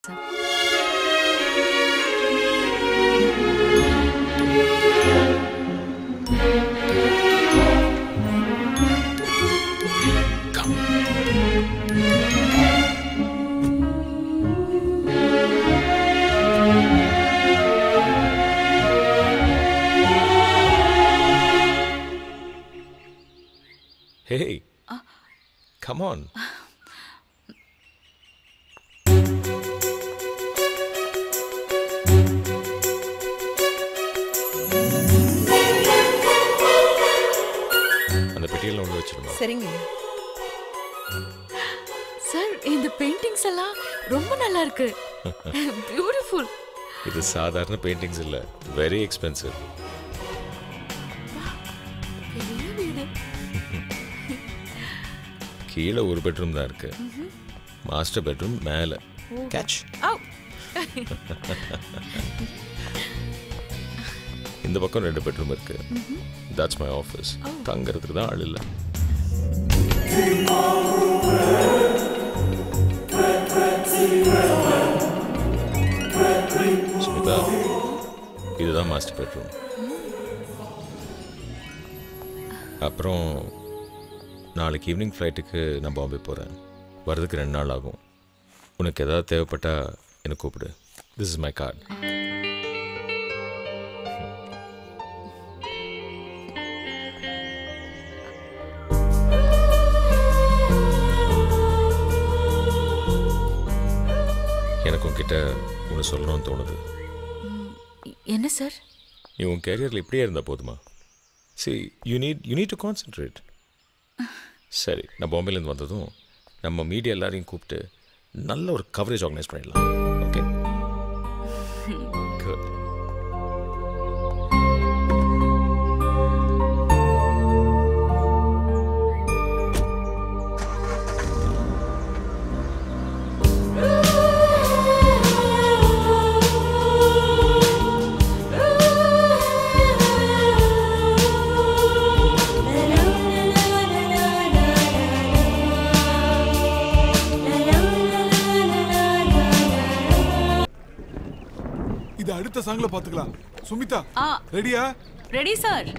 Sir Hey, come on. அந்த பெட்டியில் ஒன்று வச்சிருந்தோம் சரிங்க சார் இந்த பெயிண்டிங்ஸ் எல்லாம் ரொம்ப நல்லா இருக்கு பியூட்டிஃபுல் இது சாதாரண பெயிண்டிங்ஸ் இல்லை வெரி எக்ஸ்பென்சிவ் பெரிய வீடு கீழே ஒரு பெட்ரூம் தான் இருக்கு மாஸ்டர் பெட்ரூம் மேலே கேட்ச் ஆவ். இந்த பக்கம் ரெண்டு பெட்ரூம் இருக்கு தட்ஸ் மை ஆஃபீஸ் தங்கறதுக்கு தான் ஆள் இல்லை சுமிதா இதுதான் மாஸ்டர் பெட்ரூம் அப்புறம் நாளைக்கு ஈவினிங் ஃப்ளைட்டுக்கு நான் பாம்பே போகிறேன் வரதுக்கு ரெண்டு நாள் ஆகும் உனக்கு ஏதாவது தேவைப்பட்டா எனக்கு கூப்பிடு திஸ் இஸ் மை கார்டு எனக்கு உன்கிட்ட ஒன்று சொல்லணும்னு தோணுது என்ன சார் நீ உன் கேரியரில் இப்படியே இருந்தால் போதுமா see you need you need to concentrate சரி நான் பாம்பேலேருந்து வந்ததும் நம்ம மீடியா எல்லாரையும் கூப்பிட்டு நல்ல ஒரு கவரேஜ் ஆர்கனைஸ் பண்ணிடலாம் ஓகே குட் இது அடுத்த சாங்ல பாத்துக்கலாம் சுமிதா ஆ ரெடியா ரெடி சார்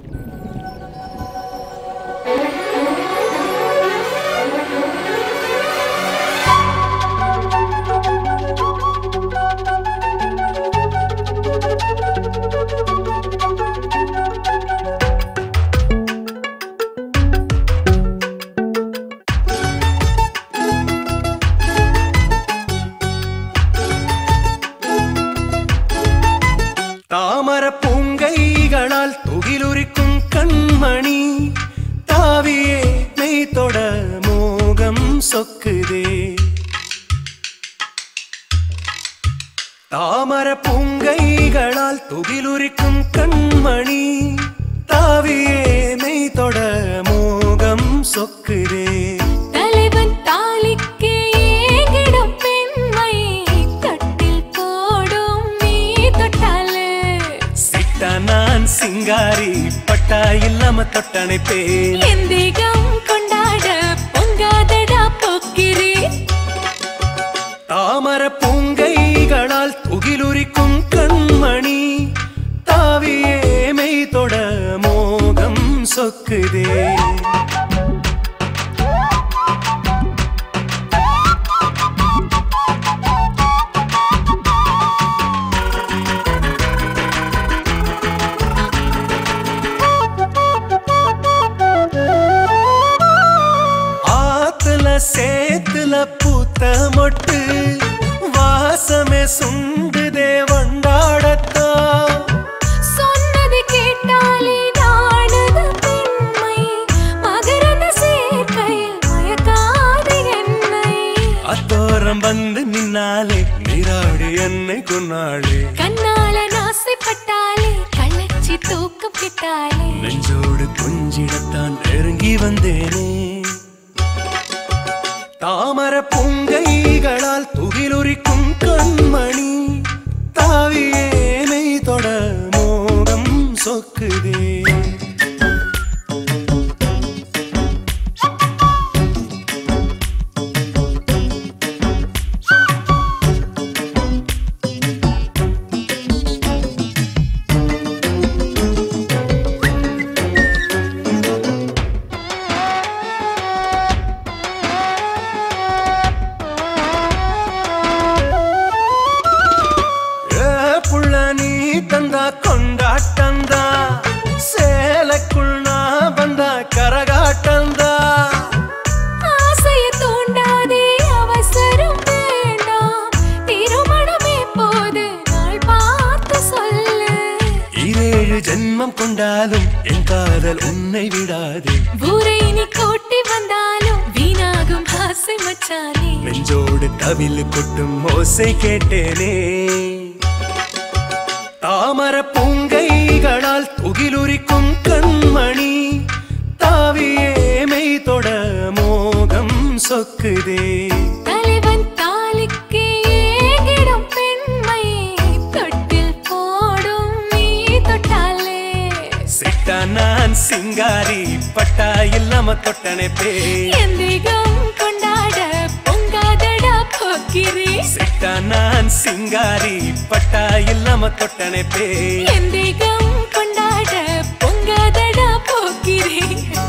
தாமர பூங்கைகளால் துகிலுரிக்கும் கண்மணி தாவியே மெய் தொட மோகம் சொக்குதே தாமர பூங்கைகளால் துகிலுரிக்கும் கண்மணி தாவியே மெய் தொட மோகம் சொக்குதே தலைவன் தாலிக்கு ஏங்கிடும் பெண்மை தொட்டில் போடும் நீ தொட்டாலே சிட்ட நான் சிங்காரி பட்டா இல்லாம தொட்டணைப்பேன் எந்திகம் கொண்டாட பொங்காதடா போக்கிரி தாமர பூங்கைகளால் துகிலுரிக்கும் கண்மணி தாவியே மெய் தொட மோகம் சொக்குதே ஆத்துல சேத்துல பூத்த மொட்டு வாசமே சுண்டுதே வண்டாடத்தான் சொன்னது கேட்டாலே நாடுது பெண்மை மகரந்த சேர்க்கையில் மயக்காது என்னை அத்தோரம் வந்து நின்னாலே நீராடி என்னை கொன்னாளே கண்ணால நாசைப்பட்டாலே கள்ளச்சி தூக்கம் கிட்டாலே நெஞ்சோடு கொஞ்சிடத்தான் நெருங்கி வந்தேனே தாமர பூங்கைகளால் துகிலுரிக்கும் கண்மணி தாவியே மெய் தொட மோகம் சொக்குதே கொண்டாலும் என் காதல் உன்னை விடாது ஊரை நீ கூட்டி வந்தாலும் வீணாகும் ஆசை மச்சானே நெஞ்சோடு தவில் கொட்டும் ஓசை கேட்டேனே தாமர பூங்கைகளால் துகிலுரிக்கும் கண்மணி தாவியே மெய் தொட மோகம் சொக்குதே தலைவன் தாலிக்கு ஏகிடும் பெண்மை தொட்டில் போடும் நீ தொட்டாலே சிட்டா நான் சிங்காரி பட்டா இல்லாம தொட்டனை பே எந்திகம் கொண்டாட பொங்காதடா போக்கிரி சிட்டா நான் சிங்காரி பட்டா இல்லாம தொட்டனை பே எந்திகம் கொண்டாட பொங்காதடா போக்கிரி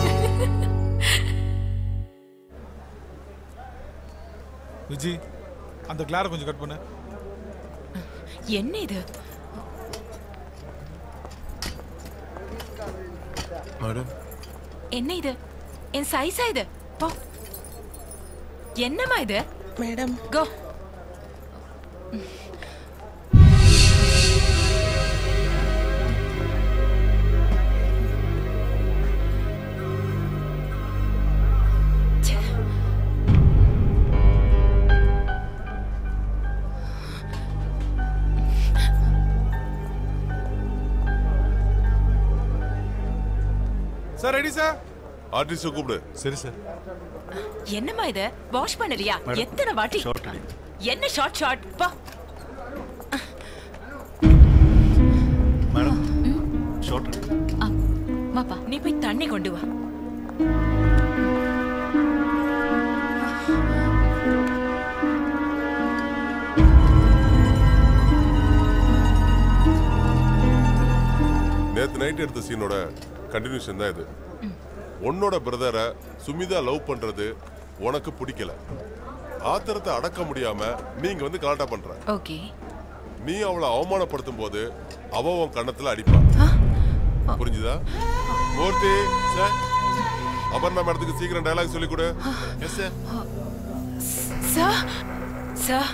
விஜி அந்த கிளாரை கொஞ்சம் கட் பண்ணு என்ன இது மேடம் என்ன இது என் சைஸா இது போ என்னம்மா இது madam go sir ready sir ஆர்டிஸ்ட கூப்பிடு சரி சார் என்னம்மா இது வாஷ் பண்ணலையா எத்தனை வாட்டி என்ன ஷார்ட் ஷார்ட் போ மேடம் ஷார்ட் மாப்பா நீ போய் தண்ணி கொண்டு வா நேத்து நைட் எடுத்த சீனோட கண்டினியூஷன் தான் இது உன்னோட பிரதரை சுமிதா லவ் பண்றது உனக்கு பிடிக்கல ஆத்திரத்தை அடக்க முடியாம நீங்க வந்து கலாட்டா பண்ற ஓகே நீ அவளை அவமானப்படுத்தும் போது அவ உன் கண்ணத்துல அடிப்பா புரிஞ்சுதா மூர்த்தி சார் அபர்ணா மேடத்துக்கு சீக்கிரம் டயலாக் சொல்லி கொடு எஸ் சார் சார் சார்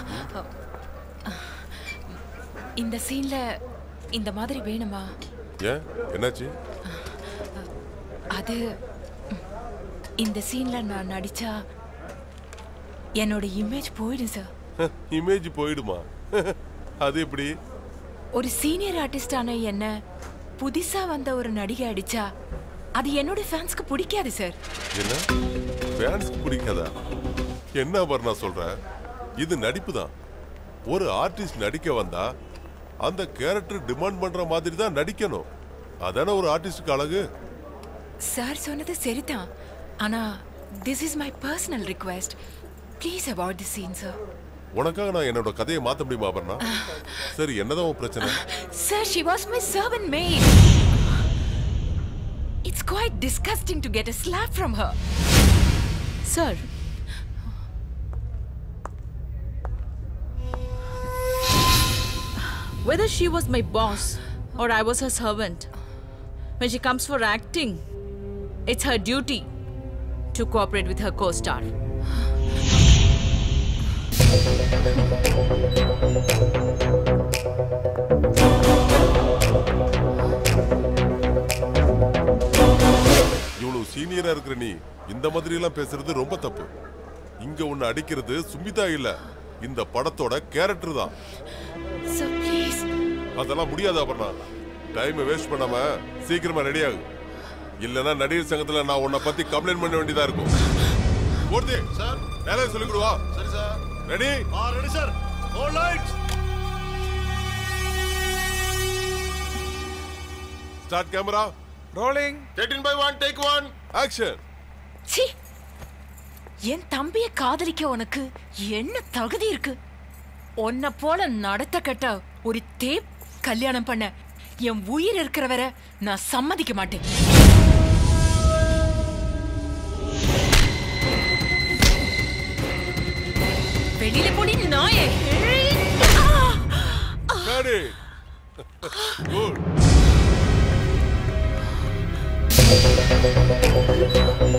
இந்த சீன்ல இந்த மாதிரி வேணுமா ஏன் என்னாச்சு அது இந்த சீன்ல நான் நடிச்சா என்னோட இமேஜ் போயிடும் சார் இமேஜ் போயிடுமா அது எப்படி ஒரு சீனியர் ஆர்டிஸ்டான என்ன புதுசா வந்த ஒரு நடிகை அடிச்சா அது என்னோட ஃபேன்ஸ்க்கு பிடிக்காது சார் என்ன ஃபேன்ஸ்க்கு பிடிக்காதா என்ன அபர்ணா சொல்ற இது நடிப்பு தான் ஒரு ஆர்டிஸ்ட் நடிக்க வந்தா அந்த கேரக்டர் டிமாண்ட் பண்ற மாதிரி தான் நடிக்கணும் அதானே ஒரு ஆர்டிஸ்டுக்கு அழகு சார் சொன்னது சரிதான் ஆனா this is my personal request please avoid the scene sir உனக்காக நான் என்னோட கதையை மாத்த முடியுமா அபர்ணா சரி என்னதான் உன் பிரச்சனை sir she was my servant maid it's quite disgusting to get a slap from her Sir. Whether she was my boss or I was her servant, when she comes for acting, it's her duty to cooperate with her co star. இவ்வளவு சீனியரா இருக்கிற நீ இந்த மாதிரி எல்லாம் பேசுறது ரொம்ப தப்பு இங்க உன்னை அடிக்கிறது சுமிதா இல்ல இந்த படத்தோட கேரக்டர் தான் சார் ப்ளீஸ் அதெல்லாம் முடியாது அபர்ணா டைமை வேஸ்ட் பண்ணாம சீக்கிரமா ரெடி ஆகு இல்லனா நடிகர் சங்கத்துல நான் உன்னை பத்தி கம்ப்ளைண்ட் பண்ண வேண்டியதா இருக்கும் மூர்த்தி சார் வேலையை சொல்லி கொடுவா சரி சார் ரெடி ஆ ready sir all right start camera rolling 13 by 1 take 1 action சி என் தம்பிய காதலிக்க உனக்கு என்ன தகுதி இருக்கு உன்னை போல நடத்த கட்ட ஒரு தேப் கல்யாணம் பண்ண என் உயிர் இருக்கிற வரை நான் சம்மதிக்க மாட்டேன் வெளியில போடி நாயே ரெடி குட்